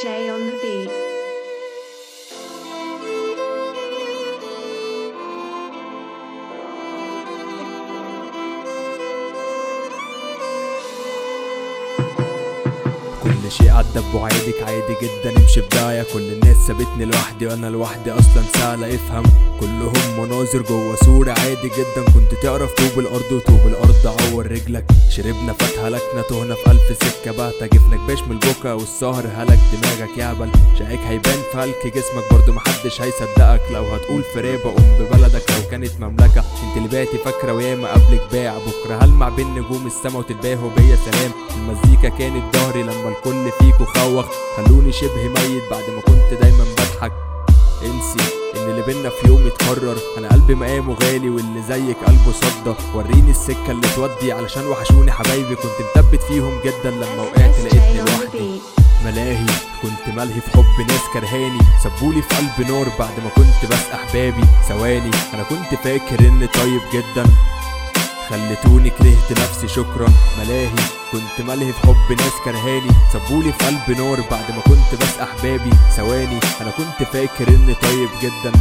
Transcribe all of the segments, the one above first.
SJ on the beat. كل شيء عدى بوعيدك عادي جدا امشي بداية كل الناس سابتني لوحدي وانا لوحدي اصلا سهلة افهم كلهم مناظر جوه صورة عادي جدا كنت تعرف طوب الارض وطوب الارض عور رجلك شربنا فات هلكنا تهنا في الف سكة بعت جفنك باش من البكا والسهر هلك دماغك يعبل شقاك هيبان في هلك جسمك برضو محدش هيصدقك لو هتقول في رابة قوم ببلدك لو كانت مملكة انت اللي بعتي فاكرة وياما قبلك باع بكرة هلمع بين نجوم السما وتتباهوا بيا سلام المزيكا كانت ظهري لما الكل فيكوا خوخ خلوني شبه ميت بعد ما كنت دايما بضحك انسي ان اللي بينا في يوم يتكرر انا قلبي مقامه غالي واللي زيك قلبه صدى وريني السكه اللي تودي علشان وحشوني حبايبي كنت مثبت فيهم جدا لما وقعت SJ لقيتني on the لوحدي beat. ملاهي كنت ملهي في حب ناس كرهاني سبولي في قلب نار بعد ما كنت بس احبابي ثواني انا كنت فاكر اني طيب جدا خلتوني كرهت نفسي شكرا ملاهي كنت ملهي في حب ناس كرهاني سبولي في قلب نار بعد ما كنت بس احبابي ثواني انا كنت فاكر اني طيب جدا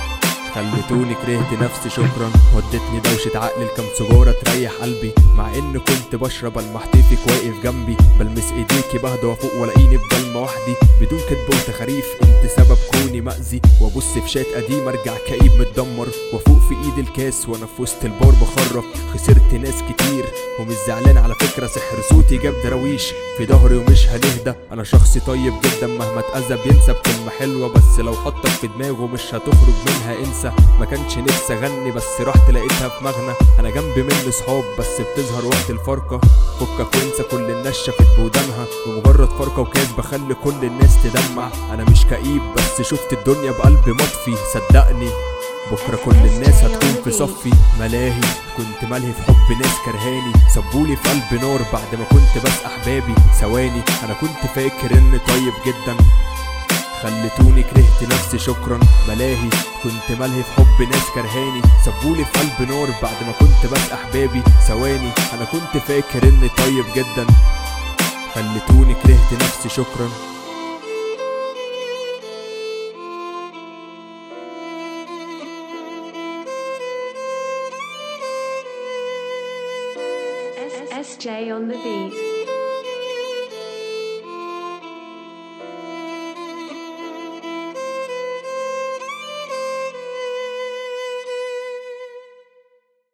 خلتوني كرهت نفسي شكرا ودتني دوشة عقل الكام سجارة تريح قلبي مع ان كنت بشرب المحتفك واقف جنبي بلمس ايديكي بهدى وافوق والاقيني في ضلمة وحدي بدون كدب وتخاريف انت سبب كوني مأذي وابص في شات قديم ارجع كئيب متدمر وافوق في ايدي الكاس وانا في وسط البار بخرف خسرت ناس كتير ومش زعلان على فكرة سحر صوتي جاب دراويش في ظهري ومش هنهدى انا شخص طيب جدا مهما اتأذى بينسى بكلمة حلوة بس لو حطك في دماغه مش هتخرج منها انسى ما كانش نفسي اغني بس رحت لقيتها في مغنى انا جنبي مني صحاب بس بتظهر وقت الفرقة فكك وانسى كل الناس شافت بودانها بمجرد فرقة وكاس بخلي كل الناس تدمع انا مش كئيب بس شفت الدنيا بقلب مطفي صدقني بكرة كل الناس هتكون في صفي ملاهي كنت ملهي في حب ناس كرهاني سبولي في قلب نار بعد ما كنت بس احبابي ثواني انا كنت فاكر اني طيب جدا خلتوني كرهت نفسي شكرا ملاهي كنت ملهي في حب ناس كرهاني سبولي في قلب نار بعد ما كنت بس احبابي ثواني انا كنت فاكر اني طيب جدا خلتوني كرهت نفسي شكرا SJ on the beat.